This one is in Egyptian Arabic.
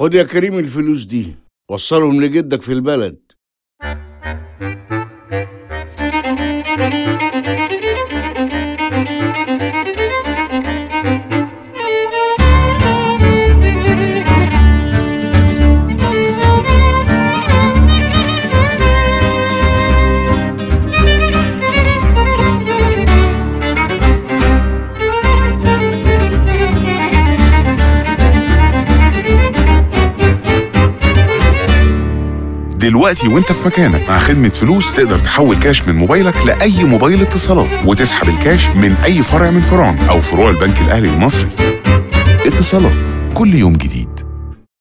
خد يا كريم الفلوس دي وصلهم لجدك في البلد دلوقتي وانت في مكانك مع خدمة فلوس تقدر تحول كاش من موبايلك لأي موبايل اتصالات وتسحب الكاش من أي فرع من فروعنا أو فروع البنك الأهلي المصري اتصالات كل يوم جديد